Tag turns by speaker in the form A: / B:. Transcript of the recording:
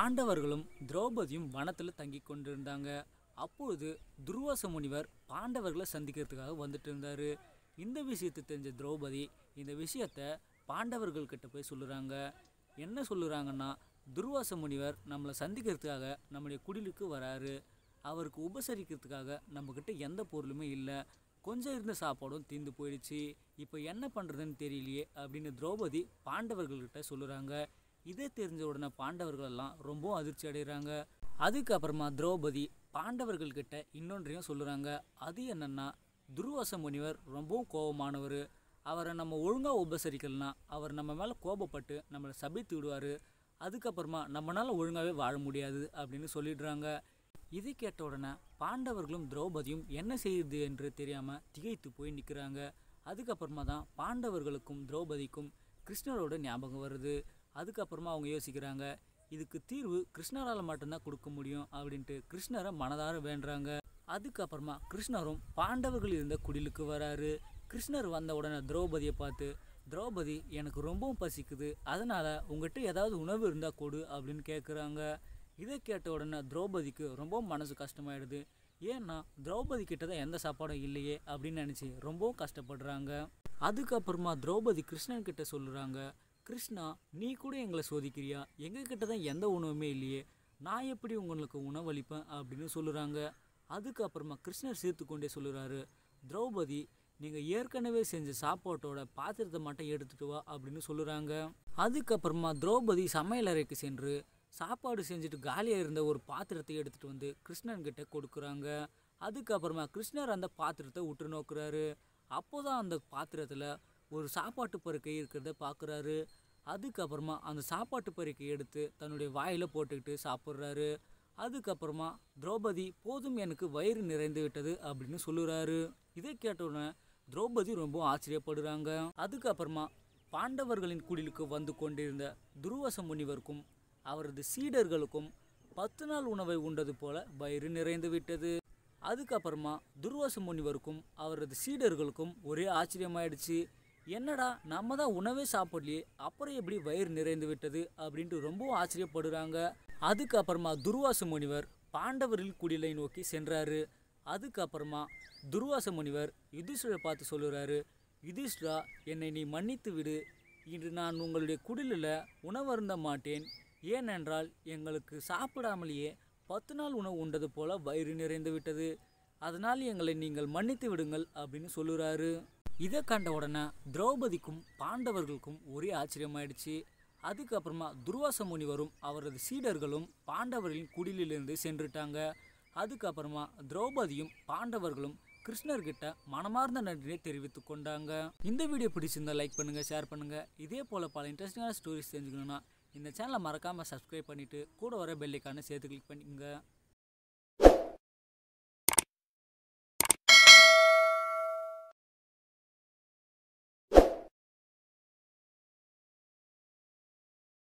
A: பாண்டவர்களும் திரௌபதியும் வனத்தில் தங்கி கொண்டிருந்தாங்க அப்பொழுது துர்வாச முனிவர் பாண்டவர்களை சந்திக்கிறதுக்காக வந்துட்டு இருந்தார் இந்த விஷயத்தை தெரிஞ்ச திரௌபதி இந்த விஷயத்த பாண்டவர்கள்கிட்ட போய் சொல்லுறாங்க என்ன சொல்லுறாங்கன்னா துர்வாச முனிவர் நம்மளை சந்திக்கிறதுக்காக நம்முடைய குடிலுக்கு வராரு அவருக்கு உபசரிக்கிறதுக்காக நம்மக்கிட்ட எந்த பொருளுமே இல்லை கொஞ்சம் இருந்த சாப்பாடும் தீர்ந்து போயிடுச்சு இப்போ என்ன பண்ணுறதுன்னு தெரியலையே அப்படின்னு திரௌபதி பாண்டவர்கள்கிட்ட சொல்லுறாங்க இதே தெரிஞ்ச உடனே பாண்டவர்கள் எல்லாம் ரொம்ப அதிர்ச்சி அடைகிறாங்க அதுக்கப்புறமா திரௌபதி பாண்டவர்கள்கிட்ட இன்னொன்றையும் சொல்லுறாங்க அது என்னன்னா துர்வாச முனிவர் ரொம்பவும் கோபமானவர் அவரை நம்ம ஒழுங்காக உபசரிக்கலனா அவர் நம்ம மேலே கோபப்பட்டு நம்மளை சபித்து விடுவார் அதுக்கப்புறமா நம்மளால் ஒழுங்காகவே வாழ முடியாது அப்படின்னு சொல்லிடுறாங்க இதை கேட்ட உடனே பாண்டவர்களும் திரௌபதியும் என்ன செய்யுது என்று தெரியாமல் திகைத்து போய் நிற்கிறாங்க அதுக்கப்புறமா தான் பாண்டவர்களுக்கும் திரௌபதிக்கும் கிருஷ்ணரோட ஞாபகம் வருது அதுக்கப்புறமா அவங்க யோசிக்கிறாங்க இதுக்கு தீர்வு கிருஷ்ணரால் மட்டும்தான் கொடுக்க முடியும் அப்படின்ட்டு கிருஷ்ணரை மனதார வேண்டுறாங்க அதுக்கப்புறமா கிருஷ்ணரும் பாண்டவர்கள் இருந்த குடிலுக்கு வராரு கிருஷ்ணர் வந்த உடனே திரௌபதியை பார்த்து திரௌபதி எனக்கு ரொம்பவும் பசிக்குது அதனால் உங்ககிட்ட ஏதாவது உணவு இருந்தால் கொடு அப்படின்னு கேட்குறாங்க இதை கேட்ட உடனே திரௌபதிக்கு ரொம்பவும் மனசு கஷ்டமாயிடுது ஏன்னா திரௌபதி கிட்ட தான் எந்த சாப்பாடும் இல்லையே அப்படின்னு நினச்சி ரொம்பவும் கஷ்டப்படுறாங்க அதுக்கப்புறமா திரௌபதி கிருஷ்ணன் கிட்ட சொல்லுறாங்க கிருஷ்ணா நீ கூட எங்களை சோதிக்கிறியா எங்ககிட்ட தான் எந்த உணவுமே இல்லையே நான் எப்படி உங்களுக்கு உணவளிப்பேன் அப்படின்னு சொல்லுறாங்க அதுக்கப்புறமா கிருஷ்ணர் சேர்த்து கொண்டே சொல்லுறாரு திரௌபதி நீங்கள் ஏற்கனவே செஞ்ச சாப்பாட்டோட பாத்திரத்தை மட்டும் எடுத்துட்டு வா அப்படின்னு சொல்லுறாங்க அதுக்கப்புறமா திரௌபதி சமையலறைக்கு சென்று சாப்பாடு செஞ்சுட்டு காலியாக இருந்த ஒரு பாத்திரத்தை எடுத்துகிட்டு வந்து கிருஷ்ணன் கிட்ட கொடுக்குறாங்க அதுக்கப்புறமா கிருஷ்ணர் அந்த பாத்திரத்தை உற்று நோக்குறாரு அப்போதான் அந்த பாத்திரத்தில் ஒரு சாப்பாட்டு பருக்கை இருக்கிறத பார்க்குறாரு அதுக்கப்புறமா அந்த சாப்பாட்டு பருக்கை எடுத்து தன்னுடைய வாயில் போட்டுக்கிட்டு சாப்பிட்றாரு அதுக்கப்புறமா திரௌபதி போதும் எனக்கு வயிறு நிறைந்து விட்டது அப்படின்னு சொல்லுறாரு இதை கேட்ட உடனே திரௌபதி ரொம்ப ஆச்சரியப்படுறாங்க அதுக்கப்புறமா பாண்டவர்களின் குடிலுக்கு வந்து கொண்டிருந்த துருவச முனிவருக்கும் அவரது சீடர்களுக்கும் பத்து நாள் உணவை உண்டது போல வயிறு நிறைந்து விட்டது அதுக்கப்புறமா துர்வாச முனிவருக்கும் அவரது சீடர்களுக்கும் ஒரே ஆச்சரியமாயிடுச்சு என்னடா நம்ம தான் உணவே சாப்பிடலையே அப்புறம் எப்படி வயிறு நிறைந்து விட்டது அப்படின்ட்டு ரொம்பவும் ஆச்சரியப்படுறாங்க அதுக்கப்புறமா துர்வாச முனிவர் பாண்டவரின் குடிலை நோக்கி சென்றாரு அதுக்கப்புறமா துர்வாச முனிவர் யுதிஷ்டரை பார்த்து சொல்லுறாரு யுதிஷ்டரா என்னை நீ மன்னித்து விடு இன்று நான் உங்களுடைய குடிலில் உணவருந்த மாட்டேன் ஏனென்றால் எங்களுக்கு சாப்பிடாமலேயே பத்து நாள் உணவு உண்டது போல வயிறு நிறைந்து விட்டது அதனால் எங்களை நீங்கள் மன்னித்து விடுங்கள் அப்படின்னு சொல்லுறாரு இதை கண்ட உடனே திரௌபதிக்கும் பாண்டவர்களுக்கும் ஒரே ஆச்சரியமாயிடுச்சு அதுக்கப்புறமா துர்வாச முனிவரும் அவரது சீடர்களும் பாண்டவர்களின் குடிலிலிருந்து சென்றுட்டாங்க அதுக்கப்புறமா திரௌபதியும் பாண்டவர்களும் கிருஷ்ணர்கிட்ட மனமார்ந்த நன்றியை தெரிவித்து கொண்டாங்க இந்த வீடியோ பிடிச்சிருந்தா லைக் பண்ணுங்க ஷேர் பண்ணுங்க இதே போல பல இன்ட்ரெஸ்டிங்கான ஸ்டோரிஸ் தெரிஞ்சுக்கணும்னா இந்த சேனலை மறக்காம சப்ஸ்கிரைப் பண்ணிட்டு கூட வர பெல்லைக்கான சேர்த்து கிளிக் பண்ணிக்கோங்க